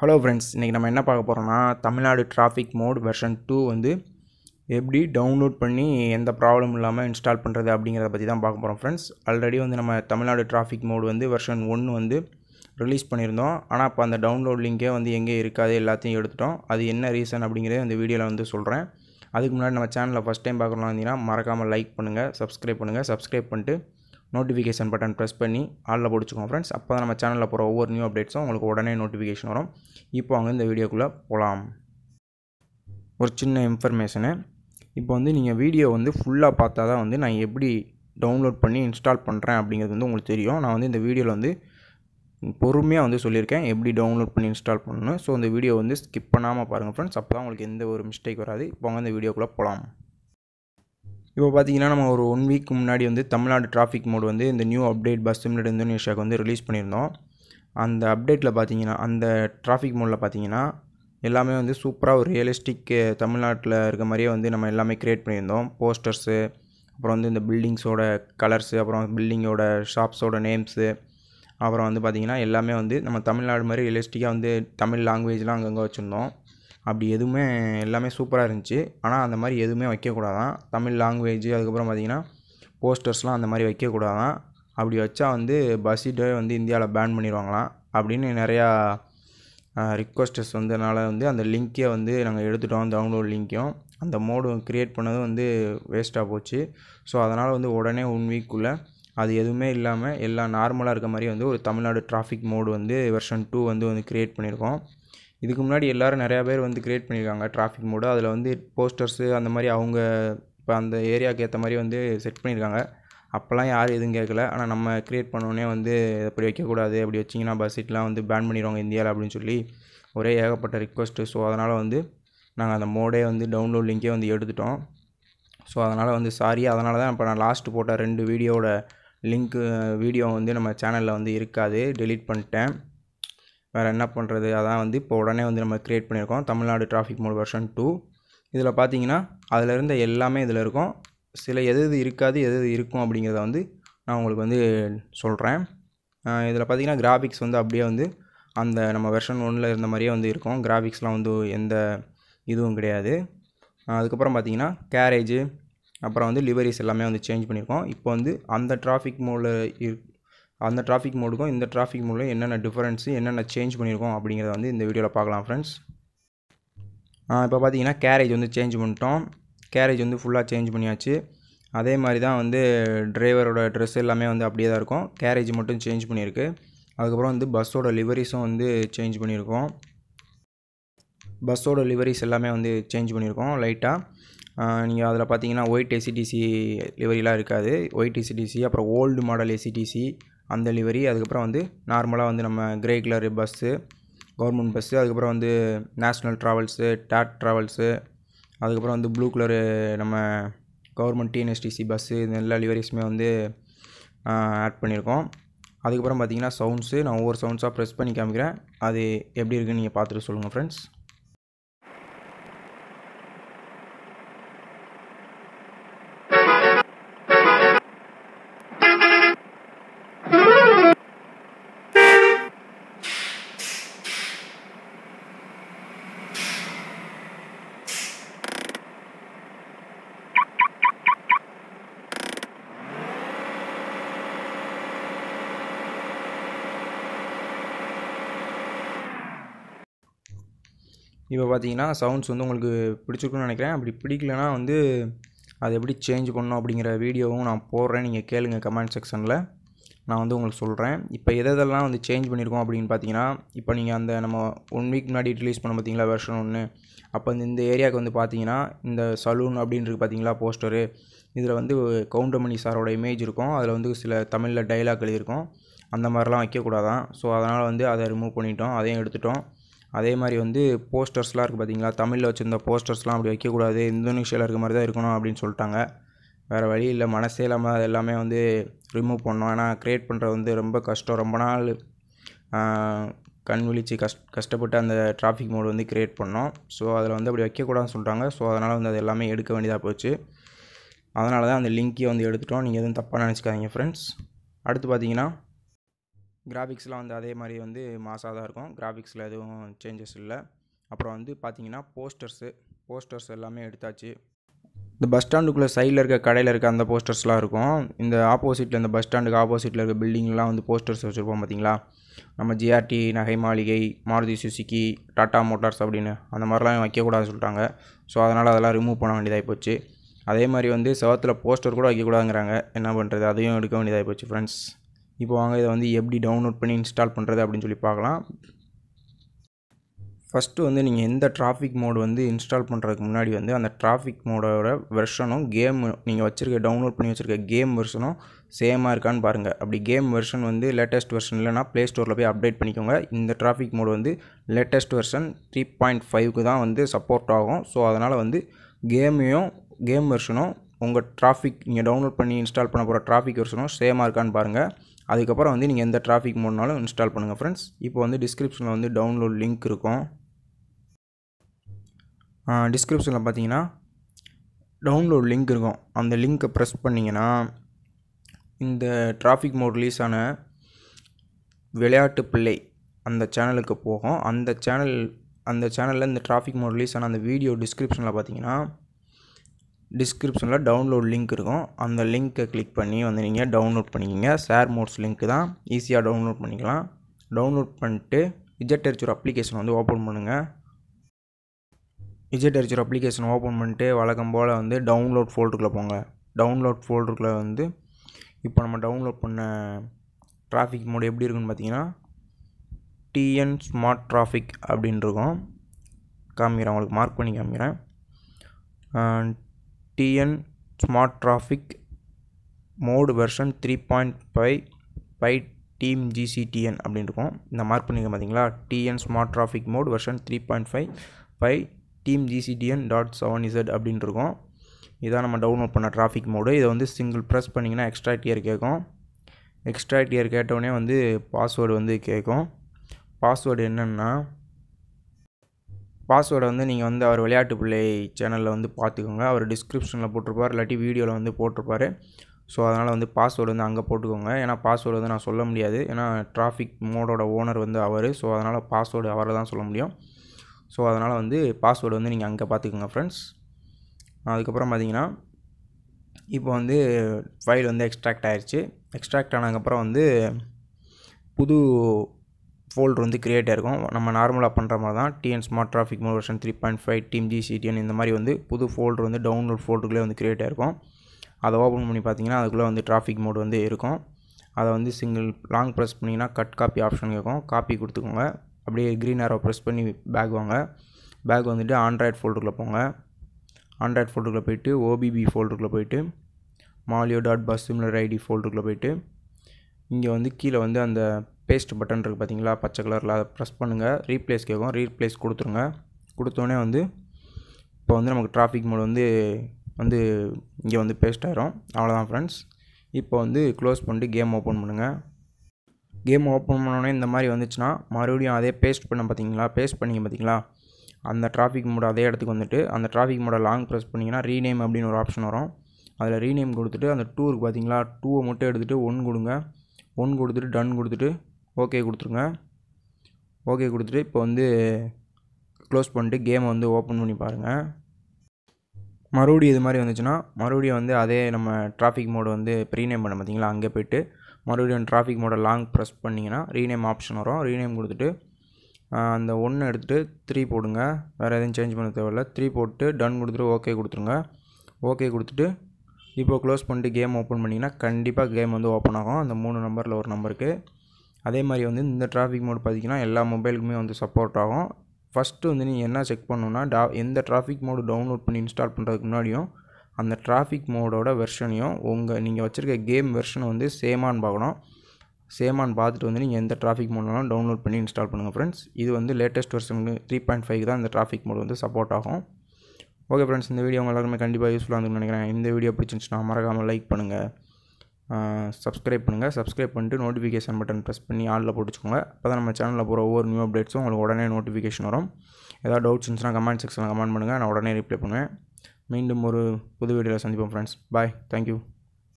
hello friends இன்றைக்கி நம்ம என்ன பார்க்க போகிறோம்னா Tamil Nadu traffic mode version two வந்து எப்படி டவுன்லோட் பண்ணி எந்த ப்ராப்ளம் இல்லாமல் இன்ஸ்டால் பண்ணுறது அப்படிங்கிறத பற்றி தான் பார்க்க போகிறோம் ஃப்ரெண்ட்ஸ் ஆல்ரெடி வந்து நம்ம தமிழ்நாடு டிராஃபிக் மோட் வந்து வெர்ஷன் ஒன்று வந்து ரிலீஸ் பண்ணியிருந்தோம் ஆனால் அப்போ அந்த டவுன்லோட் லிங்கே வந்து எங்கே இருக்காது எல்லாத்தையும் எடுத்துட்டோம் அது என்ன ரீசன் அப்படிங்கிறத இந்த வீடியோவில் வந்து சொல்கிறேன் அதுக்கு முன்னாடி நம்ம சேனலை ஃபஸ்ட் டைம் பார்க்குறோம் வந்தீங்கன்னா மறக்காமல் லைக் பண்ணுங்கள் சப்ஸ்கிரைப் பண்ணுங்கள் சப்ஸ்கிரைப் பண்ணிட்டு நோட்டிஃபிகேஷன் பட்டன் ப்ரெஸ் பண்ணி ஆளில் பிடிச்சிக்கோங்க ஃப்ரெண்ட்ஸ் அப்போ தான் நம்ம சேனலில் போகிற ஒவ்வொரு நியூ அப்டேட்ஸும் உங்களுக்கு உடனே நோட்டிஃபிகேஷன் வரும் இப்போ அவங்க இந்த வீடியோக்குள்ளே போகலாம் ஒரு சின்ன இன்ஃபர்மேஷனு இப்போ வந்து நீங்கள் வீடியோ வந்து ஃபுல்லாக பார்த்தா தான் வந்து நான் எப்படி டவுன்லோட் பண்ணி இன்ஸ்டால் பண்ணுறேன் அப்படிங்கிறது வந்து உங்களுக்கு தெரியும் நான் வந்து இந்த வீடியோவில் வந்து பொறுமையாக வந்து சொல்லியிருக்கேன் எப்படி டவுன்லோட் பண்ணி இன்ஸ்டால் பண்ணணும் ஸோ இந்த வீடியோ வந்து ஸ்கிப் பண்ணாமல் பாருங்கள் ஃப்ரெண்ட்ஸ் அப்போ தான் உங்களுக்கு எந்த ஒரு மிஸ்டேக் வராது இப்போ அவங்க இந்த வீடியோக்குள்ளே போகலாம் இப்போ பார்த்தீங்கன்னா நம்ம ஒரு ஒன் வீக் முன்னாடி வந்து தமிழ்நாடு டிராஃபிக் மோட் வந்து இந்த நியூ அப்டேட் பஸ் சிம்லெட் இந்தோனேஷியாவுக்கு வந்து ரிலீஸ் பண்ணியிருந்தோம் அந்த அப்டேட்டில் பார்த்தீங்கன்னா அந்த டிராஃபிக் மோடில் பார்த்தீங்கன்னா எல்லாமே வந்து சூப்பராக ஒரு ரியலிஸ்டிக் தமிழ்நாட்டில் இருக்க மாதிரியே வந்து நம்ம எல்லாமே க்ரியேட் பண்ணியிருந்தோம் போஸ்டர்ஸு அப்புறம் வந்து இந்த பில்டிங்ஸோட கலர்ஸு அப்புறம் பில்டிங்கோட ஷாப்ஸோட நேம்ஸு அப்புறம் வந்து பார்த்திங்கன்னா எல்லாமே வந்து நம்ம தமிழ்நாடு மாதிரி ரியலிஸ்டிக்காக வந்து தமிழ் லாங்குவேஜ்லாம் அங்கங்கே வச்சுருந்தோம் அப்படி எதுவுமே எல்லாமே சூப்பராக இருந்துச்சு ஆனால் அந்த மாதிரி எதுவுமே வைக்கக்கூடாதான் தமிழ் லாங்குவேஜ் அதுக்கப்புறம் பார்த்திங்கன்னா போஸ்டர்ஸ்லாம் அந்த மாதிரி வைக்கக்கூடாதான் அப்படி வச்சா வந்து பஸ்ஸிட்டே வந்து இந்தியாவில் பேன் பண்ணிடுவாங்களாம் அப்படின்னு நிறையா ரிக்வஸ்டர்ஸ் வந்ததுனால வந்து அந்த லிங்க்கே வந்து நாங்கள் எடுத்துட்டோம் டவுன்லோட் லிங்க்கையும் அந்த மோடு க்ரியேட் பண்ணதும் வந்து வேஸ்ட்டாக போச்சு ஸோ அதனால் வந்து உடனே ஒன் வீக்குள்ளே அது எதுவுமே இல்லாமல் எல்லாம் நார்மலாக இருக்க மாதிரி வந்து ஒரு தமிழ்நாடு டிராஃபிக் மோடு வந்து வெர்ஷன் டூ வந்து வந்து க்ரியேட் பண்ணியிருக்கோம் இதுக்கு முன்னாடி எல்லோரும் நிறையா பேர் வந்து க்ரியேட் பண்ணியிருக்காங்க டிராஃபிக் மோடு அதில் வந்து போஸ்டர்ஸு அந்த மாதிரி அவங்க இப்போ அந்த ஏரியாவுக்கு ஏற்ற மாதிரி வந்து செட் பண்ணியிருக்காங்க அப்போல்லாம் யாரும் எதுவும் கேட்கல ஆனால் நம்ம க்ரியேட் பண்ணோடனே வந்து அப்படி வைக்கக்கூடாது அப்படி வச்சிங்கன்னா பஸ் சீட்லாம் வந்து பேன் பண்ணிடுவாங்க இந்தியாவில் அப்படின்னு சொல்லி ஒரே ஏகப்பட்ட ரிக்வஸ்ட்டு ஸோ அதனால் வந்து நாங்கள் அந்த மோடே வந்து டவுன்லோட் லிங்கே வந்து எடுத்துட்டோம் ஸோ அதனால் வந்து சாரி அதனால தான் இப்போ நான் லாஸ்ட்டு போட்ட ரெண்டு வீடியோவோட லிங்க்கு வீடியோ வந்து நம்ம சேனலில் வந்து இருக்காது டெலீட் பண்ணிட்டேன் வேறு என்ன பண்ணுறது அதான் வந்து இப்போ உடனே வந்து நம்ம க்ரியேட் பண்ணியிருக்கோம் Tamil Nadu traffic mode version two இதில் பார்த்தீங்கன்னா அதில் இருந்த எல்லாமே இதில் இருக்கும் சில எது எது இருக்காது எது எது இருக்கும் அப்படிங்கிறத வந்து நான் உங்களுக்கு வந்து சொல்கிறேன் இதில் பார்த்தீங்கன்னா கிராஃபிக்ஸ் வந்து அப்படியே வந்து அந்த நம்ம வெர்ஷன் ஒன்றில் இருந்த மாதிரியே வந்து இருக்கும் கிராஃபிக்ஸ்லாம் வந்து எந்த இதுவும் கிடையாது அதுக்கப்புறம் பார்த்தீங்கன்னா கேரேஜு அப்புறம் வந்து லிவரிஸ் எல்லாமே வந்து சேஞ்ச் பண்ணியிருக்கோம் இப்போ வந்து அந்த டிராஃபிக் மோடில் இரு அந்த டிராஃபிக் மோடுக்கும் இந்த டிராஃபிக் மோடில் என்னென்ன டிஃப்ரென்ஸு என்னென்ன சேஞ்ச் பண்ணியிருக்கோம் அப்படிங்கிறத வந்து இந்த வீடியோவில் பார்க்கலாம் ஃப்ரெண்ட்ஸ் இப்போ பார்த்தீங்கன்னா கேரேஜ் வந்து சேஞ்ச் பண்ணிட்டோம் கேரேஜ் வந்து ஃபுல்லாக சேஞ்ச் பண்ணியாச்சு அதே மாதிரி தான் வந்து டிரைவரோட ட்ரெஸ் எல்லாமே வந்து அப்படியே தான் இருக்கும் கேரேஜ் மட்டும் சேஞ்ச் பண்ணியிருக்கு அதுக்கப்புறம் வந்து பஸ்ஸோட லிவரிஸும் வந்து சேஞ்ச் பண்ணியிருக்கோம் பஸ்ஸோட லிவரிஸ் எல்லாமே வந்து சேஞ்ச் பண்ணியிருக்கோம் லைட்டாக நீங்கள் அதில் பார்த்தீங்கன்னா ஒயிட் எசிடிசி லிவரிலாம் இருக்காது ஒயிட் எசிடிசி அப்புறம் ஓல்டு மாடல் எசிடிசி அந்த லிவரி அதுக்கப்புறம் வந்து நார்மலாக வந்து நம்ம grey colour bus government bus அதுக்கப்புறம் வந்து நேஷ்னல் ட்ராவல்ஸு டாட் ட்ராவல்ஸு அதுக்கப்புறம் வந்து ப்ளூ கலரு நம்ம கவர்மெண்ட் டிஎன்எஸ்டிசி பஸ்ஸு இது எல்லா லிவரிஸுமே வந்து ஆட் பண்ணியிருக்கோம் அதுக்கப்புறம் பார்த்தீங்கன்னா சவுண்ட்ஸு நான் ஒவ்வொரு சவுண்ட்ஸாக ப்ரெஸ் பண்ணி காமிக்கிறேன் அது எப்படி இருக்குன்னு நீங்கள் பார்த்துட்டு சொல்லுங்கள் ஃப்ரெண்ட்ஸ் இப்போ பார்த்தீங்கன்னா சவுண்ட்ஸ் வந்து உங்களுக்கு பிடிச்சிருக்குன்னு நினைக்கிறேன் அப்படி பிடிக்கலனா வந்து அது எப்படி சேஞ்ச் பண்ணணும் அப்படிங்கிற வீடியோவும் நான் போடுறேன் நீங்கள் கேளுங்க கமெண்ட் செக்ஷனில் நான் வந்து உங்களுக்கு சொல்கிறேன் இப்போ எது எதெல்லாம் வந்து சேஞ்ச் பண்ணியிருக்கோம் அப்படின்னு பார்த்தீங்கன்னா இப்போ நீங்கள் அந்த நம்ம ஒன் வீக் முன்னாடி ரிலீஸ் பண்ண பார்த்தீங்களா வெர்ஷன் ஒன்று அப்போ இந்த இந்த ஏரியாவுக்கு வந்து பார்த்தீங்கன்னா இந்த சலூன் அப்படின்றது பார்த்தீங்களா போஸ்டரு இதில் வந்து கவுண்டமணி சாரோட இமேஜ் இருக்கும் அதில் வந்து சில தமிழில் டைலாக் எழுதியிருக்கும் அந்த மாதிரிலாம் வைக்கக்கூடாதான் ஸோ அதனால் வந்து அதை ரிமூவ் பண்ணிட்டோம் அதையும் எடுத்துட்டோம் அதே மாதிரி வந்து போஸ்டர்ஸ்லாம் இருக்குது பார்த்தீங்களா தமிழில் வச்சுருந்த போஸ்டர்ஸ்லாம் அப்படி வைக்கக்கூடாது இந்தோனேஷியாவில் இருக்க மாதிரி தான் இருக்கணும் அப்படின்னு சொல்லிட்டாங்க வேறு வழி இல்லை மனசே இல்லாமல் அது எல்லாமே வந்து ரிமூவ் பண்ணோம் ஏன்னா க்ரியேட் பண்ணுறது வந்து ரொம்ப கஷ்டம் ரொம்ப நாள் கண் விழித்து கஷ் கஷ்டப்பட்டு அந்த டிராஃபிக் மோடு வந்து க்ரியேட் பண்ணோம் ஸோ அதில் வந்து அப்படி வைக்கக்கூடாதுன்னு சொல்லிட்டாங்க ஸோ அதனால் வந்து அது எல்லாமே எடுக்க வேண்டியதாக போச்சு அதனால தான் அந்த லிங்க்கையும் வந்து எடுத்துட்டோம் நீங்கள் எதுவும் தப்பாக நினச்சிக்காதீங்க ஃப்ரெண்ட்ஸ் அடுத்து பார்த்தீங்கன்னா கிராஃபிக்ஸ்லாம் வந்து அதே மாதிரி வந்து மாசாக தான் இருக்கும் கிராஃபிக்ஸில் எதுவும் சேஞ்சஸ் இல்லை அப்புறம் வந்து பார்த்தீங்கன்னா போஸ்டர்ஸு போஸ்டர்ஸ் எல்லாமே எடுத்தாச்சு இந்த பஸ் ஸ்டாண்டுக்குள்ளே சைடில் இருக்க கடையில் இருக்க அந்த போஸ்டர்ஸ்லாம் இருக்கும் இந்த ஆப்போசிட்டில் இந்த பஸ் ஸ்டாண்டுக்கு ஆப்போசிட்டில் இருக்க பில்டிங்லாம் வந்து போஸ்டர்ஸ் வச்சுருப்போம் பார்த்தீங்களா நம்ம ஜிஆர்டி நகை மாளிகை மாருதி சுசுக்கி டாட்டா மோட்டார்ஸ் அப்படின்னு அந்த மாதிரிலாம் வைக்கக்கூடாதுன்னு சொல்லிட்டாங்க ஸோ அதனால் அதெல்லாம் ரிமூவ் பண்ண வேண்டியதாகி போச்சு அதே மாதிரி வந்து செவத்தில் போஸ்டர் கூட வைக்கக்கூடாதுங்கிறாங்க என்ன பண்ணுறது அதையும் எடுக்க வேண்டியதாகி போச்சு ஃப்ரெண்ட்ஸ் இப்போ வாங்க இதை வந்து எப்படி டவுன்லோட் பண்ணி இன்ஸ்டால் பண்ணுறது அப்படின்னு சொல்லி பார்க்கலாம் ஃபஸ்ட்டு வந்து நீங்கள் எந்த டிராஃபிக் மோடு வந்து இன்ஸ்டால் பண்ணுறதுக்கு முன்னாடி வந்து அந்த டிராஃபிக் மோடோட வெர்ஷனும் கேம் நீங்கள் வச்சுருக்க டவுன்லோட் பண்ணி வச்சுருக்க கேம் வெர்ஷனும் சேமாக இருக்கான்னு பாருங்கள் அப்படி கேம் வெர்ஷன் வந்து லேட்டஸ்ட் வெர்ஷன் இல்லைனா ப்ளே ஸ்டோரில் போய் அப்டேட் பண்ணிக்கோங்க இந்த டிராஃபிக் மோடு வந்து லேட்டஸ்ட் வெர்ஷன் த்ரீ பாயிண்ட் ஃபைவ்க்கு தான் வந்து சப்போர்ட் ஆகும் ஸோ அதனால் வந்து கேமையும் கேம் வெர்ஷனும் உங்கள் டிராஃபிக் நீங்கள் டவுன்லோட் பண்ணி இன்ஸ்டால் பண்ண போகிற டிராஃபிக் வெர்ஷனும் சேமாக இருக்கான்னு பாருங்கள் அதுக்கப்புறம் வந்து நீங்கள் எந்த டிராஃபிக் மோட்னாலும் இன்ஸ்டால் பண்ணுங்கள் ஃப்ரெண்ட்ஸ் இப்போ வந்து டிஸ்கிரிப்ஷனில் வந்து டவுன்லோட் லிங்க் இருக்கும் டிஸ்கிரிப்ஷனில் பார்த்தீங்கன்னா டவுன்லோட் லிங்க் இருக்கும் அந்த லிங்க்கை ப்ரெஸ் பண்ணிங்கன்னா இந்த டிராஃபிக் மோட் ரிலீஸ் ஆன விளையாட்டு பிள்ளை அந்த சேனலுக்கு போகும் அந்த சேனல் அந்த சேனலில் இந்த டிராஃபிக் மோட் ரிலீஸ் ஆன அந்த வீடியோ டிஸ்கிரிப்ஷனில் பார்த்தீங்கன்னா டிஸ்கிரிப்ஷனில் டவுன்லோட் லிங்க் இருக்கும் அந்த லிங்க்கை கிளிக் பண்ணி வந்து நீங்கள் டவுன்லோட் பண்ணிக்கிங்க ஷேர் மோட்ஸ் லிங்க் தான் ஈஸியாக டவுன்லோட் பண்ணிக்கலாம் டவுன்லோட் பண்ணிட்டு விஜெட் ஒரு அப்ளிகேஷன் வந்து ஓப்பன் பண்ணுங்கள் விஜய் டெரிச்சர் அப்ளிகேஷன் ஓப்பன் பண்ணிட்டு வழக்கம் போல் வந்து டவுன்லோட் ஃபோல்டருக்குள்ளே போங்க டவுன்லோட் ஃபோல்டருக்குள்ளே வந்து இப்போ நம்ம டவுன்லோட் பண்ண டிராஃபிக் மோடு எப்படி இருக்குன்னு பார்த்தீங்கன்னா டிஎன் ஸ்மார்ட் டிராஃபிக் அப்படின்னு இருக்கும் காமிக்கிறேன் உங்களுக்கு மார்க் பண்ணி காமிக்கிறேன் TN smart traffic mod version three point five five team GCTN அப்படின்னு இருக்கும் இந்த மார்க் பண்ணிக்க பார்த்தீங்களா TN smart traffic mode version three point five five team GCTN dot seven Z அப்படின்னு இருக்கும் இதான் நம்ம டவுன்லோட் பண்ண டிராஃபிக் மோடு இதை வந்து சிங்கிள் ப்ரெஸ் பண்ணிங்கன்னா எக்ஸ்ட்ரா டியர் கேட்கும் எக்ஸ்ட்ரா டியர் கேட்டவுடனே வந்து பாஸ்வேர்டு வந்து கேட்கும் பாஸ்வேர்டு என்னென்னா பாஸ்வேர்டை வந்து நீங்கள் வந்து அவர் விளையாட்டு பிள்ளை சேனலில் வந்து பார்த்துக்கோங்க அவர் டிஸ்கிரிப்ஷனில் போட்டிருப்பார் இல்லாட்டி வீடியோவில் வந்து போட்டிருப்பார் ஸோ அதனால் வந்து பாஸ்வேர்டு வந்து அங்கே போட்டுக்கோங்க ஏன்னா பாஸ்வேர்டு வந்து நான் சொல்ல முடியாது ஏன்னா டிராஃபிக் மோடோட ஓனர் வந்து அவர் ஸோ அதனால் பாஸ்வேர்டு அவரை தான் சொல்ல முடியும் ஸோ அதனால் வந்து பாஸ்வேர்டு வந்து நீங்கள் அங்கே பார்த்துக்கோங்க ஃப்ரெண்ட்ஸ் அதுக்கப்புறம் பார்த்தீங்கன்னா இப்போ வந்து ஃபைல் வந்து எக்ஸ்ட்ராக்ட் ஆயிடுச்சு எக்ஸ்ட்ராக்ட் ஆனதுக்கப்புறம் வந்து புது ஃபோல்டர் வந்து க்ரியேட் ஆகிருக்கும் நம்ம நார்மலாக பண்ணுற மாதிரி தான் TN smart traffic mode version three point five team GCTN இந்த மாதிரி வந்து புது ஃபோல்டர் வந்து டவுன்லோட் ஃபோல்டருக்குள்ளே வந்து க்ரியேட் ஆகிருக்கும் அதை ஓப்பன் பண்ணி பார்த்தீங்கன்னா அதுக்குள்ளே வந்து டிராஃபிக் மோட் வந்து இருக்கும் அதை வந்து சிங்கிள் லாங் ப்ரெஸ் பண்ணிங்கன்னா கட் காப்பி ஆப்ஷன் கேட்கும் காப்பி கொடுத்துக்கோங்க அப்படியே க்ரீன் ஆரோ ப்ரெஸ் பண்ணி பேக் வாங்க பேக் வந்துட்டு ஆண்ட்ராய்ட் ஃபோல்டருக்குள்ளே போங்க ஆண்ட்ராய்ட் ஃபோல்டருக்குள்ளே போயிட்டு ஓபிபி ஃபோல்டருக்குள்ளே போயிட்டு Maleo dot bus simulator ID ஃபோல்டருக்குள்ளே போயிட்டு இங்கே வந்து கீழே வந்து அந்த பேஸ்ட் பட்டன் இருக்குது பார்த்தீங்களா பச்சை கலரில் அதை ப்ரெஸ் பண்ணுங்கள் ரீப்ளேஸ் கேட்கும் ரீப்ளேஸ் கொடுத்துருங்க கொடுத்தோடனே வந்து இப்போ வந்து நமக்கு டிராஃபிக் மோட் வந்து வந்து இங்கே வந்து பேஸ்ட் ஆயிரும் அவ்வளோதான் ஃப்ரெண்ட்ஸ் இப்போ வந்து க்ளோஸ் பண்ணிட்டு கேம் ஓப்பன் பண்ணுங்கள் கேம் ஓப்பன் பண்ணோடனே இந்த மாதிரி வந்துச்சுன்னா மறுபடியும் அதே பேஸ்ட் பண்ண பார்த்தீங்களா பேஸ்ட் பண்ணிங்க பார்த்தீங்களா அந்த டிராஃபிக் மோட் அதே இடத்துக்கு வந்துட்டு அந்த டிராஃபிக் மோடை லாங் ப்ரெஸ் பண்ணிங்கன்னா ரீநேம் அப்படின்னு ஒரு ஆப்ஷன் வரும் அதில் ரீநேம் கொடுத்துட்டு அந்த டூருக்கு பார்த்தீங்களா டூவை மட்டும் எடுத்துகிட்டு ஒன் கொடுங்க ஒன் கொடுத்துட்டு டன் கொடுத்துட்டு ஓகே கொடுத்துருங்க ஓகே கொடுத்துட்டு இப்போ வந்து க்ளோஸ் பண்ணிட்டு கேமை வந்து ஓப்பன் பண்ணி பாருங்கள் மறுபடியும் இது மாதிரி வந்துச்சுன்னா மறுபடியும் வந்து அதே நம்ம டிராஃபிக் மோடு வந்து ரீநேம் பண்ண பார்த்தீங்களா அங்கே போய்ட்டு மறுபடியும் டிராஃபிக் மோடை லாங் ப்ரெஸ் பண்ணிங்கன்னா ரீநேம் ஆப்ஷன் வரும் ரீநேம் கொடுத்துட்டு அந்த ஒன்று எடுத்துகிட்டு த்ரீ போடுங்க வேறு எதுவும் சேஞ்ச் பண்ண தேவையில்ல த்ரீ போட்டு டன் கொடுத்துட்டு ஓகே கொடுத்துருங்க ஓகே கொடுத்துட்டு இப்போ க்ளோஸ் பண்ணிட்டு கேம் ஓப்பன் பண்ணிங்கன்னா கண்டிப்பாக கேம் வந்து ஓப்பன் ஆகும் அந்த மூணு நம்பரில் ஒரு நம்பருக்கு அதே மாதிரி வந்து இந்த டிராஃபிக் மோட் பார்த்திங்கன்னா எல்லா மொபைலுக்குமே வந்து சப்போர்ட் ஆகும் ஃபஸ்ட்டு வந்து நீங்கள் என்ன செக் பண்ணணுன்னா டா எந்த டிராஃபிக் மோடு டவுன்லோட் பண்ணி இன்ஸ்டால் பண்ணுறதுக்கு முன்னாடியும் அந்த டிராஃபிக் மோடோட வெர்ஷனையும் உங்கள் நீங்கள் வச்சுருக்க கேம் வெர்ஷனை வந்து சேமான்னு பார்க்கணும் சேமான்னு பார்த்துட்டு வந்து நீங்கள் எந்த டிராஃபிக் மோட்னாலும் டவுன்லோட் பண்ணி இன்ஸ்டால் பண்ணுங்கள் ஃப்ரெண்ட்ஸ் இது வந்து லேட்டஸ்ட் வெர்ஷனுக்கு த்ரீ பாயிண்ட் ஃபைவ் தான் இந்த டிராஃபிக் மோட் வந்து சப்போர்ட் ஆகும் ஓகே ஃப்ரெண்ட்ஸ் இந்த வீடியோ உங்க எல்லாருமே கண்டிப்பாக யூஸ்ஃபுல்லாக இருக்கும்னு நினைக்கிறேன் இந்த வீடியோ பிடிச்சிருந்துச்சுன்னா மறக்காமல் லைக் பண்ணுங்கள் சப்ஸ்கிரைப் பண்ணுங்கள் சப்ஸ்கிரைப் பண்ணிட்டு நோட்டிஃபிகேஷன் பட்டன் ப்ரெஸ் பண்ணி ஆளில் போட்டுச்சுக்கோங்க அப்போ தான் நம்ம சேனலில் போகிற ஒவ்வொரு நியூ அப்டேட்ஸும் உங்களுக்கு உடனே நோட்டிஃபிகேஷன் வரும் ஏதாவது டவுட்ஸ் இருந்துச்சுன்னா கமெண்ட் செக்ஷனில் கமெண்ட் பண்ணுங்கள் நான் உடனே ரிப்ளை பண்ணுவேன் மீண்டும் ஒரு புது வீடியோவில் சந்திப்போம் ஃப்ரெண்ட்ஸ் பாய் தேங்க்யூ